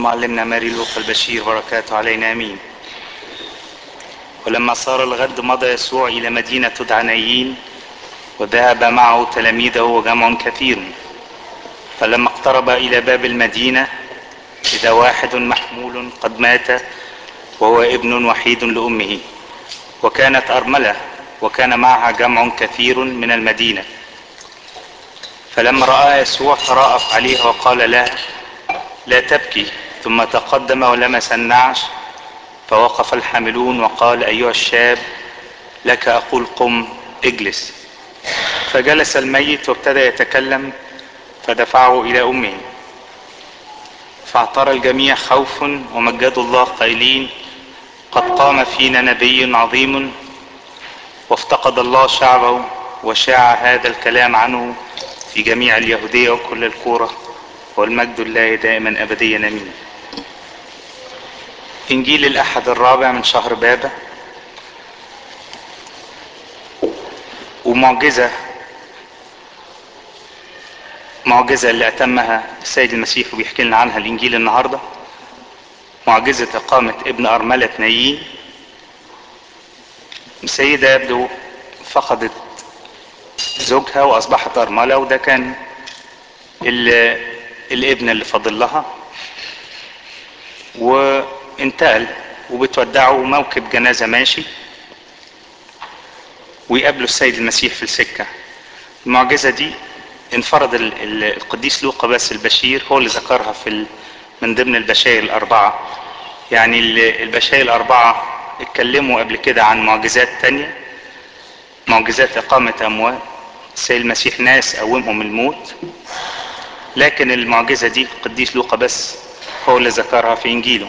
معلمنا ماري لوقا البشير بركاته علينا امين ولما صار الغد مضى يسوع الى مدينه تدعى نايين وذهب معه تلاميذه وجمع كثير فلما اقترب الى باب المدينه اذا واحد محمول قد مات وهو ابن وحيد لامه وكانت ارمله وكان معها جمع كثير من المدينه فلما راى يسوع تراءف عليها وقال لها لا تبكي ثم تقدم ولمس النعش فوقف الحاملون وقال ايها الشاب لك اقول قم اجلس فجلس الميت وابتدى يتكلم فدفعه الى امه فاعترى الجميع خوف ومجدوا الله قائلين قد قام فينا نبي عظيم وافتقد الله شعبه وشاع هذا الكلام عنه في جميع اليهودية وكل القرى والمجد لله دائما أبديا أمين إنجيل الأحد الرابع من شهر بابا ومعجزة معجزة اللي أتمها السيد المسيح وبيحكي لنا عنها الإنجيل النهاردة معجزة إقامة ابن أرملة نايين السيدة يبدو فقدت زوجها وأصبحت أرملة وده كان الابن اللي فاضل لها وانتقل وبتودعه موكب جنازة ماشي ويقابله السيد المسيح في السكة المعجزة دي انفرد القديس لوقا بس البشير هو اللي ذكرها في من ضمن البشاير الأربعة يعني البشاير الأربعة اتكلموا قبل كده عن معجزات تانية معجزات إقامة أموات السيد المسيح ناس قومهم الموت لكن المعجزة دي القديس لوقا بس هو اللي ذكرها في إنجيله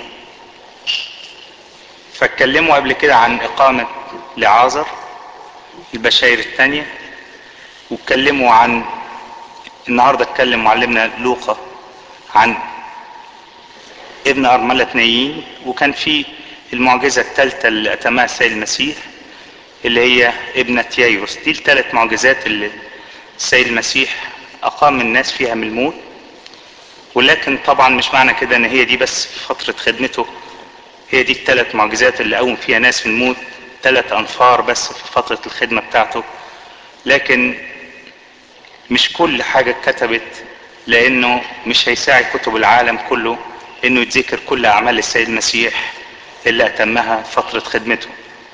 فاتكلموا قبل كده عن إقامة لعازر البشاير الثانية واتكلموا عن النهاردة اتكلم معلمنا لوقا عن ابن أرملة نايين وكان في المعجزة الثالثة اللي أتمها السيد المسيح اللي هي ابنة يايروس دي الثلاث معجزات اللي السيد المسيح أقام الناس فيها من الموت ولكن طبعا مش معنى كده ان هي دي بس في فترة خدمته هي دي الثلاث معجزات اللي قوم فيها ناس في الموت ثلاث أنفار بس في فترة الخدمة بتاعته لكن مش كل حاجة اتكتبت لأنه مش هيساعد كتب العالم كله إنه يتذكر كل أعمال السيد المسيح اللي أتمها فترة خدمته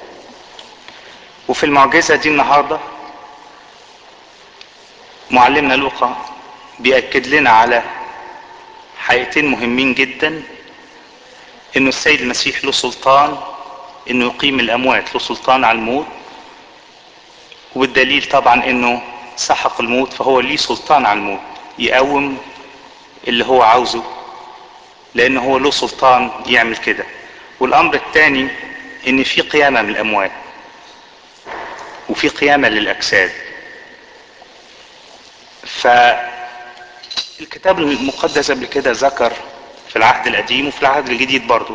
وفي المعجزة دي النهاردة معلمنا لوقا بيأكد لنا على حقيقتين مهمين جدا انه السيد المسيح له سلطان انه يقيم الاموات له سلطان على الموت والدليل طبعا انه سحق الموت فهو ليه سلطان على الموت يقوم اللي هو عاوزه لان هو له سلطان يعمل كده والامر الثاني ان في قيامة من الاموات وفي قيامة للاجساد فالكتاب المقدس قبل كده ذكر في العهد القديم وفي العهد الجديد برضو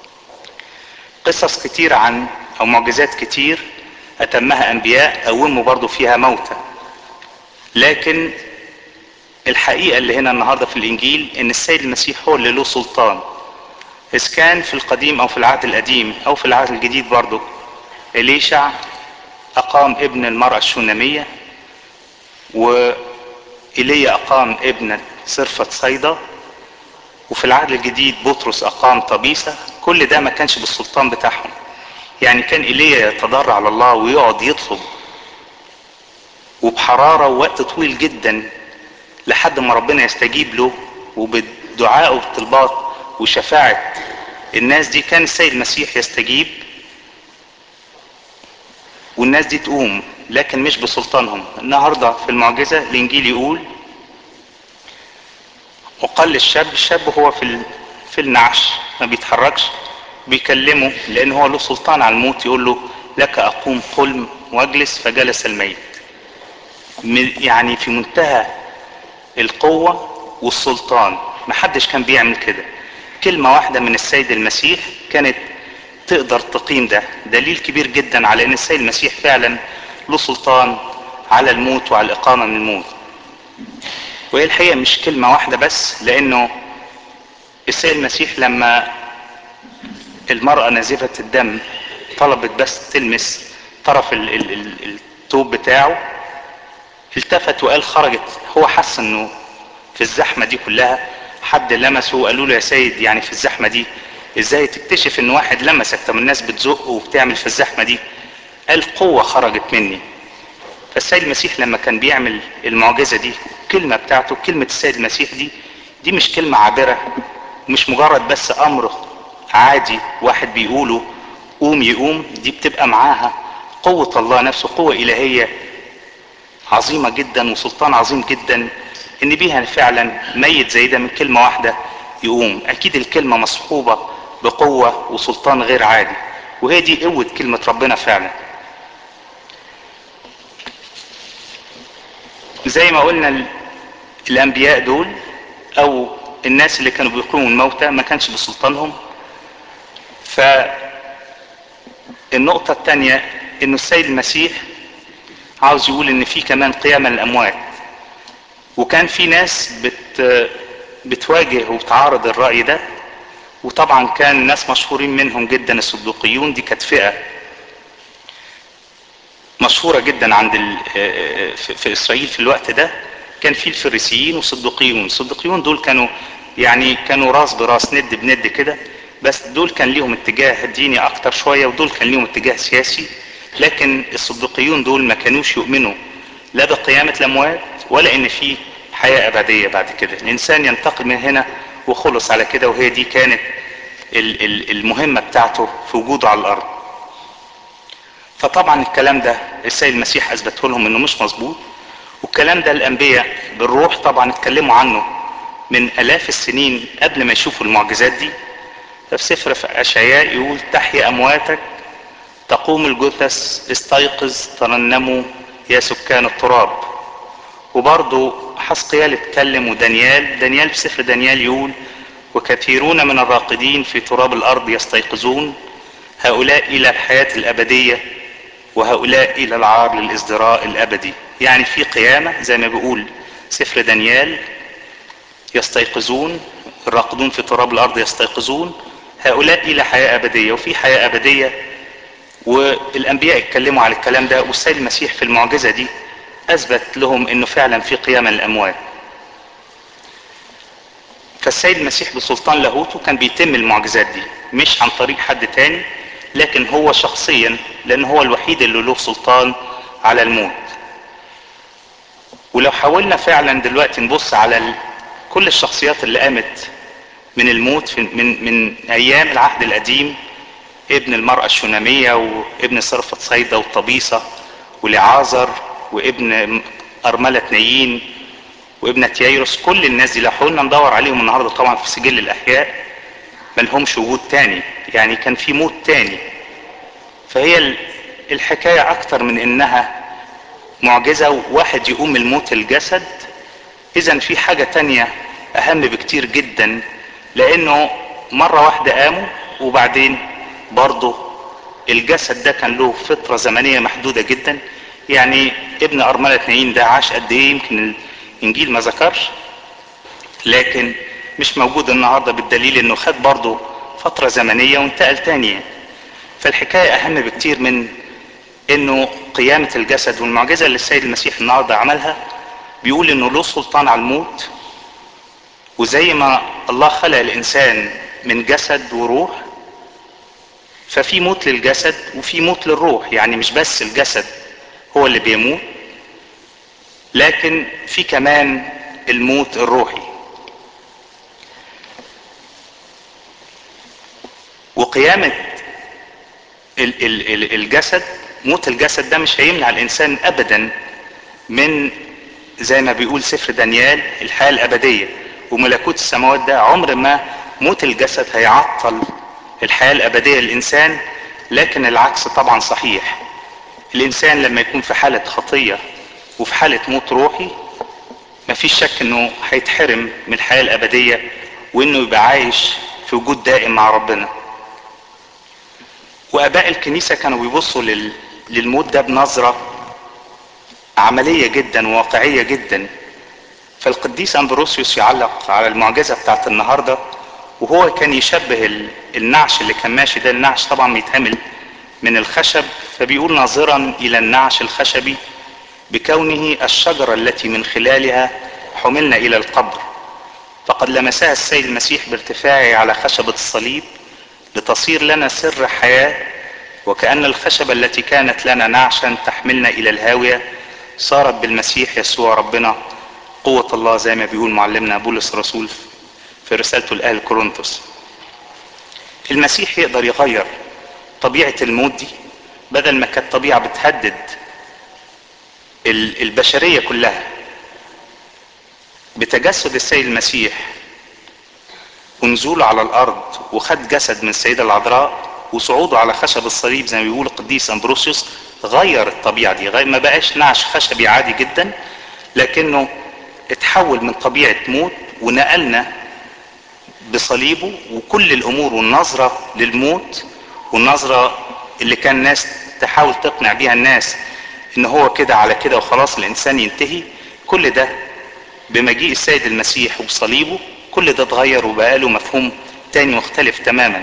قصص كتير عن او معجزات كتير اتمها انبياء قوموا برضو فيها موتى لكن الحقيقة اللي هنا النهاردة في الانجيل ان السيد المسيح هو اللي له سلطان اذا كان في القديم او في العهد القديم او في العهد الجديد برضو اليشع اقام ابن المرأة الشونامية وإيليا أقام ابنة صرفة صيدا وفي العهد الجديد بطرس أقام طبيسة كل ده ما كانش بالسلطان بتاعهم يعني كان إيليا يتضرع على الله ويقعد يطلب وبحرارة ووقت طويل جدا لحد ما ربنا يستجيب له وبالدعاء والطلبات وشفاعة الناس دي كان السيد المسيح يستجيب والناس دي تقوم لكن مش بسلطانهم النهاردة في المعجزة الانجيل يقول وقال للشاب الشاب هو في في النعش ما بيتحركش بيكلمه لان هو له سلطان على الموت يقول له لك اقوم قلم واجلس فجلس الميت يعني في منتهى القوة والسلطان محدش كان بيعمل كده كلمة واحدة من السيد المسيح كانت تقدر تقيم ده دليل كبير جدا على ان السيد المسيح فعلا له سلطان على الموت وعلى الاقامة من الموت وهي الحقيقة مش كلمة واحدة بس لانه السيد المسيح لما المرأة نازفة الدم طلبت بس تلمس طرف ال ال ال التوب بتاعه التفت وقال خرجت هو حس انه في الزحمة دي كلها حد لمسه وقالوا له يا سيد يعني في الزحمة دي ازاي تكتشف ان واحد لمسك طب الناس بتزق وبتعمل في الزحمة دي قال قوة خرجت مني فالسيد المسيح لما كان بيعمل المعجزة دي الكلمة بتاعته كلمة السيد المسيح دي دي مش كلمة عابرة مش مجرد بس امر عادي واحد بيقوله قوم يقوم دي بتبقى معاها قوة الله نفسه قوة إلهية عظيمة جدا وسلطان عظيم جدا إن بيها فعلا ميت زي ده من كلمة واحدة يقوم أكيد الكلمة مصحوبة بقوة وسلطان غير عادي وهي دي قوة كلمة ربنا فعلا زي ما قلنا الأنبياء دول أو الناس اللي كانوا بيقوموا الموتى ما كانش بسلطانهم فالنقطة الثانية انه السيد المسيح عاوز يقول ان في كمان قيامة للاموات وكان في ناس بت بتواجه وبتعارض الرأي ده وطبعا كان ناس مشهورين منهم جدا الصدوقيون دي كانت فئة مشهورة جدا عند ال... في اسرائيل في الوقت ده كان في الفريسيين والصدوقيون الصدوقيون دول كانوا يعني كانوا راس براس ند بند كده بس دول كان ليهم اتجاه ديني اكتر شوية ودول كان ليهم اتجاه سياسي لكن الصدوقيون دول ما كانوش يؤمنوا لا بقيامة الاموات ولا ان في حياة ابدية بعد كده الانسان ينتقل من هنا وخلص على كده وهي دي كانت المهمة بتاعته في وجوده على الارض فطبعا الكلام ده السيد المسيح اثبته لهم انه مش مظبوط والكلام ده الانبياء بالروح طبعا اتكلموا عنه من الاف السنين قبل ما يشوفوا المعجزات دي ففي سفر في اشعياء يقول تحيا امواتك تقوم الجثث استيقظ ترنموا يا سكان التراب وبرضه حسقيال اتكلم ودانيال دانيال في سفر دانيال يقول وكثيرون من الراقدين في تراب الارض يستيقظون هؤلاء الى الحياة الابدية وهؤلاء الى العار للازدراء الابدي يعني في قيامة زي ما بيقول سفر دانيال يستيقظون الراقدون في تراب الارض يستيقظون هؤلاء الى حياة ابدية وفي حياة ابدية والانبياء اتكلموا على الكلام ده والسيد المسيح في المعجزة دي اثبت لهم انه فعلا في قيامة للاموات فالسيد المسيح بسلطان لاهوته كان بيتم المعجزات دي مش عن طريق حد تاني لكن هو شخصيا لان هو الوحيد اللي له سلطان على الموت ولو حاولنا فعلا دلوقتي نبص على ال... كل الشخصيات اللي قامت من الموت في من من ايام العهد القديم ابن المرأة الشونامية وابن صرفة صيدا والطبيصة ولعازر وابن أرملة نايين وابنة يايروس كل الناس دي لو حاولنا ندور عليهم النهاردة طبعا في سجل الأحياء ملهمش وجود تاني يعني كان في موت تاني فهي الحكاية أكتر من إنها معجزة واحد يقوم الموت الجسد إذا في حاجة تانية أهم بكتير جدا لأنه مرة واحدة قاموا وبعدين برضه الجسد ده كان له فترة زمنية محدودة جدا يعني ابن أرملة نايين ده عاش قد إيه يمكن الإنجيل ما ذكرش لكن مش موجود النهاردة بالدليل إنه خد برضه فترة زمنية وانتقل تانية فالحكاية أهم بكتير من إنه قيامة الجسد والمعجزة اللي السيد المسيح النهاردة عملها بيقول إنه له سلطان على الموت وزي ما الله خلق الإنسان من جسد وروح ففي موت للجسد وفي موت للروح يعني مش بس الجسد هو اللي بيموت لكن في كمان الموت الروحي وقيامة ال ال ال الجسد موت الجسد ده مش هيمنع الانسان ابدا من زي ما بيقول سفر دانيال الحياة الابدية وملكوت السماوات ده عمر ما موت الجسد هيعطل الحياة الابدية للانسان لكن العكس طبعا صحيح الانسان لما يكون في حالة خطية وفي حالة موت روحي مفيش شك انه هيتحرم من الحياة الابدية وانه يبقى عايش في وجود دائم مع ربنا واباء الكنيسة كانوا بيبصوا لل... للموت ده بنظرة عملية جدا واقعية جدا فالقديس امبروسيوس يعلق على المعجزة بتاعت النهاردة وهو كان يشبه النعش اللي كان ماشي ده النعش طبعا بيتعمل من الخشب فبيقول ناظرا الى النعش الخشبي بكونه الشجرة التي من خلالها حملنا الى القبر فقد لمسها السيد المسيح بارتفاعه على خشبة الصليب لتصير لنا سر حياة وكأن الخشبة التي كانت لنا نعشا تحملنا الى الهاوية صارت بالمسيح يسوع ربنا قوة الله زي ما بيقول معلمنا بولس الرسول في رسالته لأهل كورنثوس المسيح يقدر يغير طبيعة الموت دي بدل ما كانت طبيعة بتهدد البشرية كلها بتجسد السيد المسيح ونزوله على الأرض وخد جسد من السيدة العذراء وصعوده على خشب الصليب زي ما بيقول القديس أمبروسيوس غير الطبيعة دي غير ما بقاش نعش خشبي عادي جدا لكنه اتحول من طبيعة موت ونقلنا بصليبه وكل الامور والنظرة للموت والنظرة اللي كان الناس تحاول تقنع بيها الناس ان هو كده على كده وخلاص الانسان ينتهي كل ده بمجيء السيد المسيح وبصليبه كل ده اتغير وبقى له مفهوم تاني مختلف تماما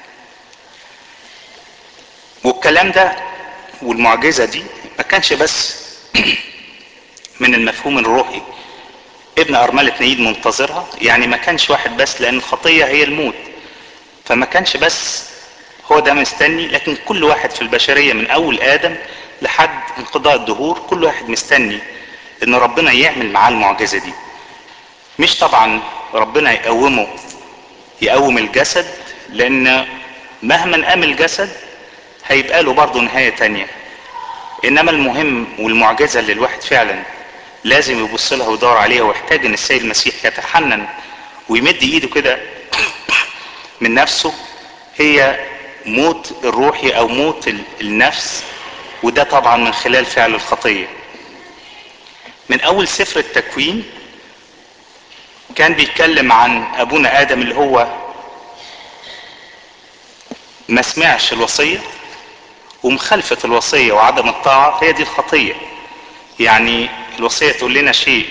والكلام ده والمعجزة دي ما كانش بس من المفهوم الروحي ابن أرملة نعيد منتظرها يعني ما كانش واحد بس لأن الخطية هي الموت فما كانش بس هو ده مستني لكن كل واحد في البشرية من أول آدم لحد انقضاء الدهور كل واحد مستني إن ربنا يعمل معاه المعجزة دي مش طبعا ربنا يقومه يقوم الجسد لأن مهما قام الجسد هيبقى له برضه نهاية تانية إنما المهم والمعجزة اللي الواحد فعلا لازم يبص لها ويدور عليها ويحتاج ان السيد المسيح يتحنن ويمد ايده كده من نفسه هي موت الروحي او موت النفس وده طبعا من خلال فعل الخطيه من اول سفر التكوين كان بيتكلم عن ابونا ادم اللي هو ما سمعش الوصيه ومخالفه الوصيه وعدم الطاعه هي دي الخطيه يعني الوصية تقول لنا شيء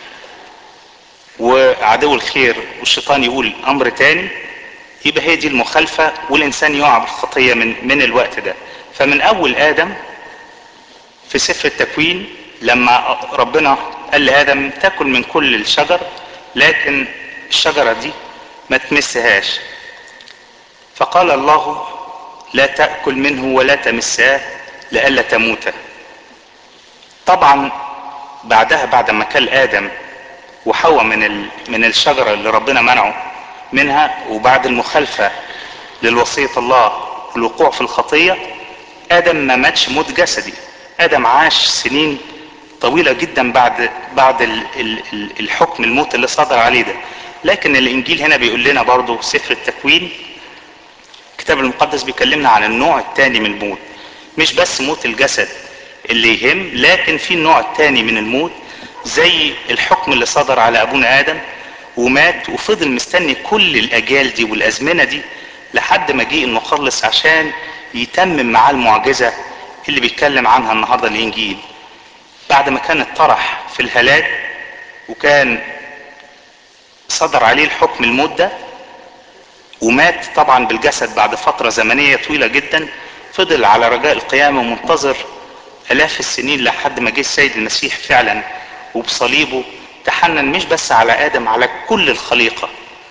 وعدو الخير والشيطان يقول امر تاني يبقى هي دي المخالفة والانسان يقع بالخطية من, من الوقت ده فمن اول ادم في سفر التكوين لما ربنا قال لادم تاكل من كل الشجر لكن الشجرة دي ما تمسهاش فقال الله لا تأكل منه ولا تمساه لئلا تموت طبعا بعدها بعد ما كل ادم وحواء من من الشجره اللي ربنا منعه منها وبعد المخالفه للوصيه الله والوقوع في الخطيه ادم ما ماتش موت جسدي ادم عاش سنين طويله جدا بعد بعد ال ال الحكم الموت اللي صدر عليه ده لكن الانجيل هنا بيقول لنا برضه سفر التكوين الكتاب المقدس بيكلمنا عن النوع الثاني من الموت مش بس موت الجسد اللي يهم لكن في النوع الثاني من الموت زي الحكم اللي صدر على ابونا ادم ومات وفضل مستني كل الاجيال دي والازمنه دي لحد ما جه المخلص عشان يتمم معاه المعجزه اللي بيتكلم عنها النهارده الانجيل بعد ما كان اتطرح في الهلاك وكان صدر عليه الحكم الموت ده ومات طبعا بالجسد بعد فتره زمنيه طويله جدا فضل على رجاء القيامه ومنتظر الاف السنين لحد ما جه السيد المسيح فعلا وبصليبه تحنن مش بس على ادم على كل الخليقه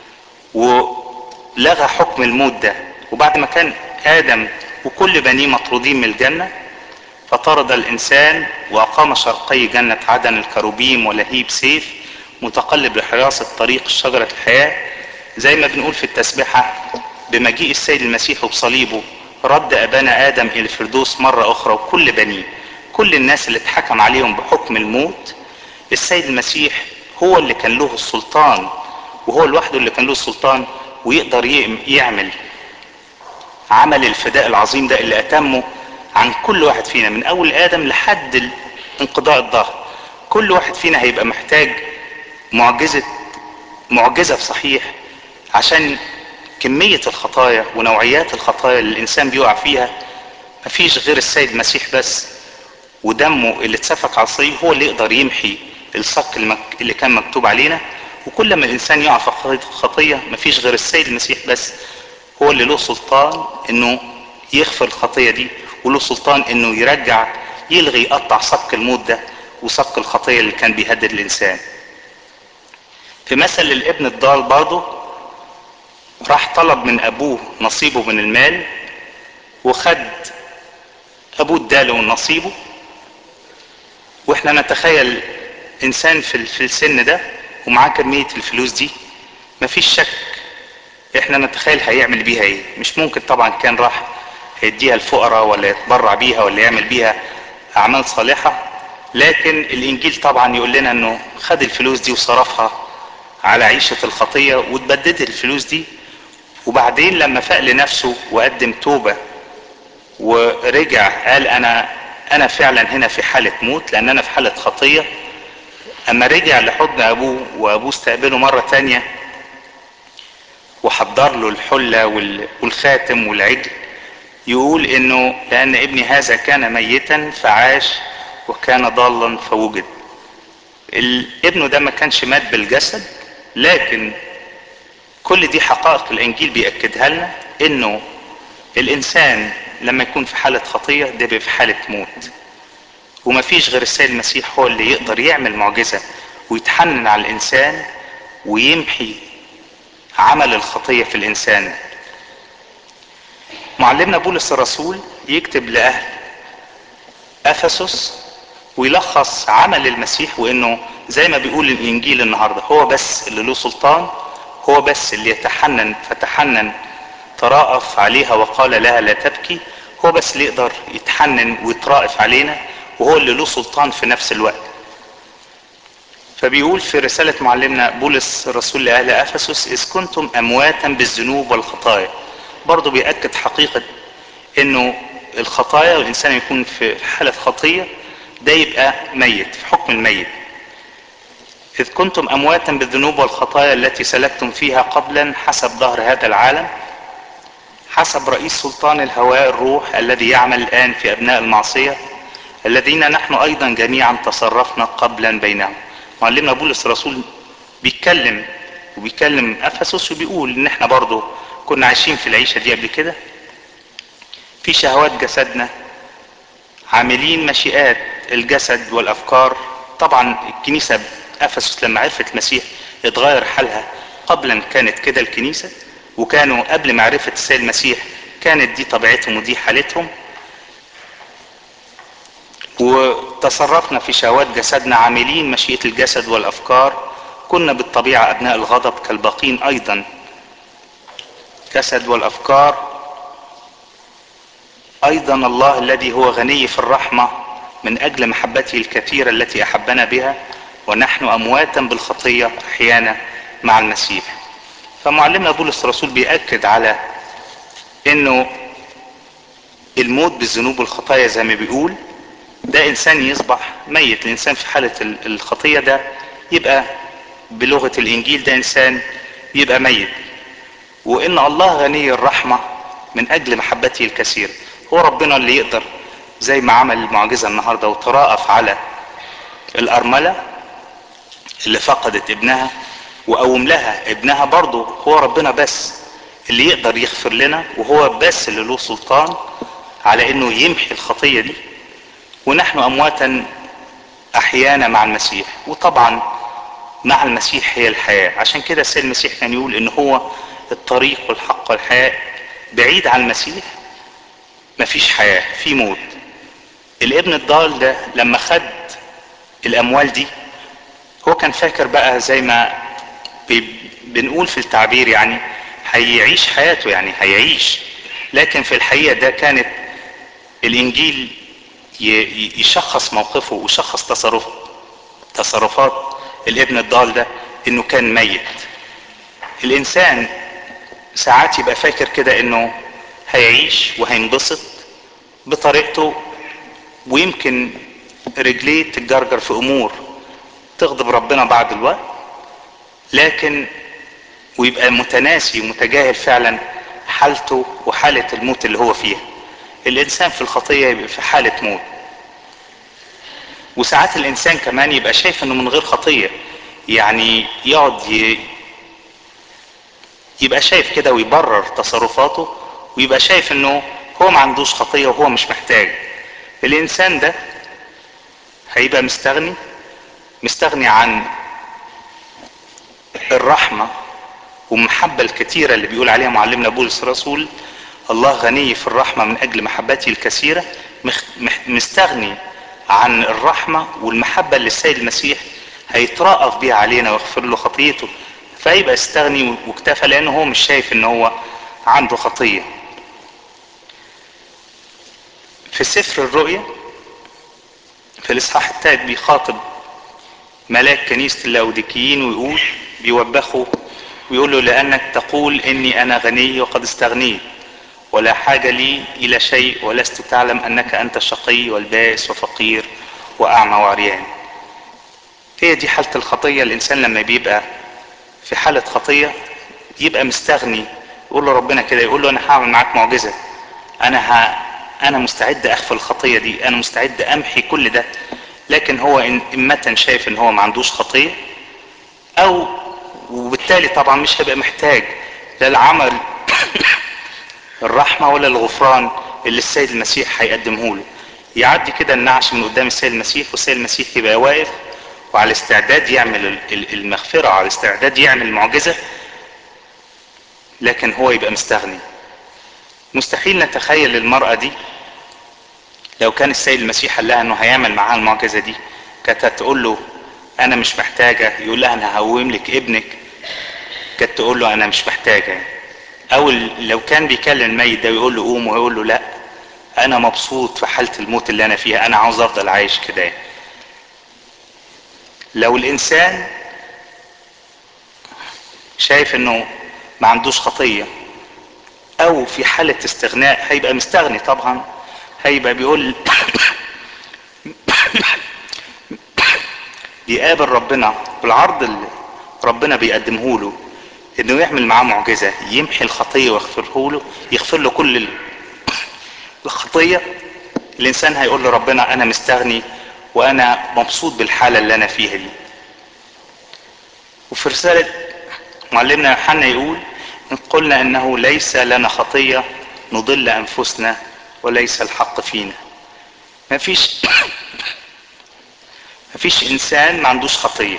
ولغى حكم الموت ده وبعد ما كان ادم وكل بنيه مطرودين من الجنه فطرد الانسان واقام شرقي جنه عدن الكروبيم ولهيب سيف متقلب لحراسه طريق شجره الحياه زي ما بنقول في التسبيحه بمجيء السيد المسيح وبصليبه رد ابانا ادم الى الفردوس مره اخرى وكل بنيه كل الناس اللي اتحكم عليهم بحكم الموت السيد المسيح هو اللي كان له السلطان وهو لوحده اللي كان له السلطان ويقدر يعمل عمل الفداء العظيم ده اللي اتمه عن كل واحد فينا من اول ادم لحد انقضاء الظهر كل واحد فينا هيبقى محتاج معجزة معجزة بصحيح عشان كمية الخطايا ونوعيات الخطايا اللي الانسان بيقع فيها مفيش غير السيد المسيح بس ودمه اللي اتسفك على الصليب هو اللي يقدر يمحي الصك المك... اللي كان مكتوب علينا وكل ما الانسان يقع في خطيه مفيش غير السيد المسيح بس هو اللي له سلطان انه يغفر الخطيه دي وله سلطان انه يرجع يلغي يقطع صك الموت ده وصك الخطيه اللي كان بيهدد الانسان في مثل الابن الضال برضه راح طلب من ابوه نصيبه من المال وخد ابوه اداله نصيبه واحنا نتخيل انسان في في السن ده ومعاه كميه الفلوس دي مفيش شك احنا نتخيل هيعمل بيها ايه مش ممكن طبعا كان راح هيديها الفقراء ولا يتبرع بيها ولا يعمل بيها اعمال صالحه لكن الانجيل طبعا يقول لنا انه خد الفلوس دي وصرفها على عيشه الخطيه واتبددت الفلوس دي وبعدين لما فاق لنفسه وقدم توبه ورجع قال انا انا فعلا هنا في حاله موت لان انا في حاله خطيه اما رجع لحضن ابوه وابوه استقبله مره تانية وحضر له الحله والخاتم والعجل يقول انه لان ابني هذا كان ميتا فعاش وكان ضالا فوجد ابنه ده ما كانش مات بالجسد لكن كل دي حقائق الانجيل بيأكدها لنا انه الانسان لما يكون في حالة خطية ده بيبقى في حالة موت ومفيش غير السيد المسيح هو اللي يقدر يعمل معجزة ويتحنن على الانسان ويمحي عمل الخطية في الانسان معلمنا بولس الرسول يكتب لأهل أفسس ويلخص عمل المسيح وإنه زي ما بيقول الإنجيل النهاردة هو بس اللي له سلطان هو بس اللي يتحنن فتحنن تراءف عليها وقال لها لا تبكي هو بس اللي يقدر يتحنن ويترائف علينا وهو اللي له سلطان في نفس الوقت فبيقول في رسالة معلمنا بولس الرسول لأهل أفسس إذ كنتم أمواتا بالذنوب والخطايا برضه بيأكد حقيقة إنه الخطايا والإنسان يكون في حالة خطية ده يبقى ميت في حكم الميت إذ كنتم أمواتا بالذنوب والخطايا التي سلكتم فيها قبلا حسب ظهر هذا العالم حسب رئيس سلطان الهواء الروح الذي يعمل الآن في أبناء المعصية الذين نحن أيضا جميعا تصرفنا قبلا بينهم معلمنا بولس الرسول بيتكلم وبيكلم أفسس وبيقول إن احنا برضه كنا عايشين في العيشة دي قبل كده في شهوات جسدنا عاملين مشيئات الجسد والأفكار طبعا الكنيسة افسس لما عرفت المسيح اتغير حالها قبلا كانت كده الكنيسه وكانوا قبل معرفه السيد المسيح كانت دي طبيعتهم ودي حالتهم وتصرفنا في شهوات جسدنا عاملين مشيئه الجسد والافكار كنا بالطبيعه ابناء الغضب كالباقين ايضا جسد والافكار ايضا الله الذي هو غني في الرحمه من اجل محبته الكثيره التي احبنا بها ونحن امواتا بالخطيه احيانا مع المسيح فمعلمنا بولس الرسول بيأكد على انه الموت بالذنوب والخطايا زي ما بيقول ده انسان يصبح ميت الانسان في حالة الخطية ده يبقى بلغة الانجيل ده انسان يبقى ميت وان الله غني الرحمة من اجل محبته الكثيرة هو ربنا اللي يقدر زي ما عمل المعجزة النهاردة وتراءف على الارملة اللي فقدت ابنها وقوم لها ابنها برضه هو ربنا بس اللي يقدر يغفر لنا وهو بس اللي له سلطان على انه يمحي الخطية دي ونحن امواتا احيانا مع المسيح وطبعا مع المسيح هي الحياة عشان كده السيد المسيح كان يقول ان هو الطريق والحق والحياة بعيد عن المسيح مفيش حياة في موت الابن الضال ده لما خد الاموال دي هو كان فاكر بقى زي ما بنقول في التعبير يعني هيعيش حياته يعني هيعيش لكن في الحقيقة ده كانت الانجيل يشخص موقفه ويشخص تصرفه تصرفات الابن الضال ده انه كان ميت الانسان ساعات يبقى فاكر كده انه هيعيش وهينبسط بطريقته ويمكن رجليه تتجرجر في امور تغضب ربنا بعد الوقت لكن ويبقى متناسي ومتجاهل فعلا حالته وحالة الموت اللي هو فيها الانسان في الخطية يبقى في حالة موت وساعات الانسان كمان يبقى شايف انه من غير خطية يعني يقعد ي... يبقى شايف كده ويبرر تصرفاته ويبقى شايف انه هو ما عندوش خطية وهو مش محتاج الانسان ده هيبقى مستغني مستغني عن الرحمة والمحبة الكثيرة اللي بيقول عليها معلمنا بولس الرسول الله غني في الرحمة من أجل محبته الكثيرة مستغني عن الرحمة والمحبة اللي السيد المسيح هيترأف بيها علينا ويغفر له خطيته فيبقى استغني واكتفى لأنه هو مش شايف إن هو عنده خطية في سفر الرؤيا في الإصحاح الثالث بيخاطب ملاك كنيسة اللاوديكيين ويقول بيوبخه ويقول له لأنك تقول إني أنا غني وقد استغنيت ولا حاجة لي إلى شيء ولست تعلم أنك أنت شقي والبائس وفقير وأعمى وعريان هي دي حالة الخطية الإنسان لما بيبقى في حالة خطية يبقى مستغني يقول له ربنا كده يقول له أنا هعمل معاك معجزة أنا ه... أنا مستعد أخفي الخطية دي أنا مستعد أمحي كل ده لكن هو إن إمة شايف إن هو ما عندوش خطية أو وبالتالي طبعا مش هيبقى محتاج لا العمل الرحمة ولا الغفران اللي السيد المسيح هيقدمه له يعدي كده النعش من قدام السيد المسيح والسيد المسيح يبقى واقف وعلى استعداد يعمل المغفرة وعلى استعداد يعمل المعجزة لكن هو يبقى مستغني مستحيل نتخيل المرأة دي لو كان السيد المسيح قال لها انه هيعمل معاها المعجزة دي كانت هتقول له انا مش محتاجة يقول لها انا هقوم لك ابنك كانت تقول له انا مش محتاجة او لو كان بيكلم الميت ده ويقول له قوم ويقول له لا انا مبسوط في حالة الموت اللي انا فيها انا عاوز افضل عايش كده لو الانسان شايف انه ما عندوش خطية او في حالة استغناء هيبقى مستغني طبعا هيبقى بيقول بيقابل ربنا بالعرض اللي ربنا بيقدمه له انه يعمل معاه معجزة يمحي الخطية ويغفره له يغفر له كل الخطية الانسان هيقول لربنا انا مستغني وانا مبسوط بالحالة اللي انا فيها دي وفي رسالة معلمنا يوحنا يقول ان قلنا انه ليس لنا خطية نضل انفسنا وليس الحق فينا مفيش مفيش انسان ما عندوش خطية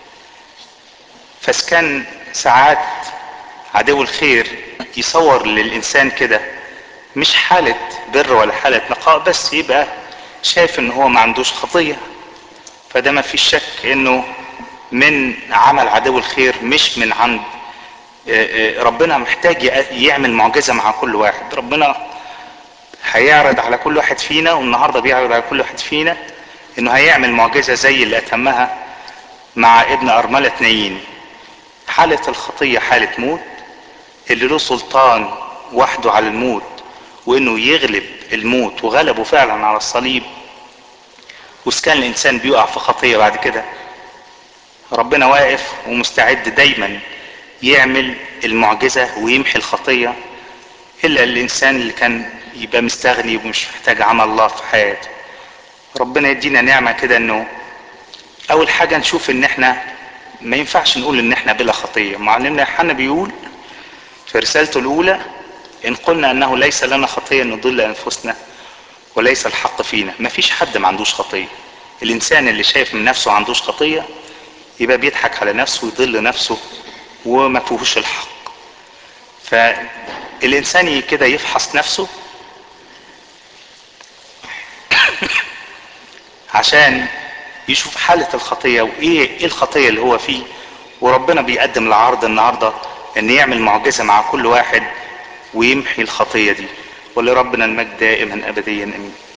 فاسكان ساعات عدو الخير يصور للانسان كده مش حالة بر ولا حالة نقاء بس يبقى شايف ان هو ما عندوش خطية فده ما فيش شك انه من عمل عدو الخير مش من عند ربنا محتاج يعمل معجزة مع كل واحد ربنا هيعرض على كل واحد فينا والنهاردة بيعرض على كل واحد فينا انه هيعمل معجزة زي اللي اتمها مع ابن ارملة نايين حالة الخطية حالة موت اللي له سلطان وحده على الموت وانه يغلب الموت وغلبه فعلا على الصليب وكان الانسان بيقع في خطية بعد كده ربنا واقف ومستعد دايما يعمل المعجزة ويمحي الخطية الا الانسان اللي كان يبقى مستغني ومش محتاج عمل الله في حياته ربنا يدينا نعمة كده انه اول حاجة نشوف ان احنا ما ينفعش نقول ان احنا بلا خطية معلمنا يوحنا بيقول في رسالته الاولى ان قلنا انه ليس لنا خطية نضل انفسنا وليس الحق فينا ما فيش حد ما عندوش خطية الانسان اللي شايف من نفسه عندوش خطية يبقى بيضحك على نفسه ويضل نفسه وما فيهوش الحق فالانسان كده يفحص نفسه عشان يشوف حالة الخطية وايه ايه الخطية اللي هو فيه وربنا بيقدم العرض النهاردة ان يعمل معجزة مع كل واحد ويمحي الخطية دي ولربنا المجد دائما ابديا امين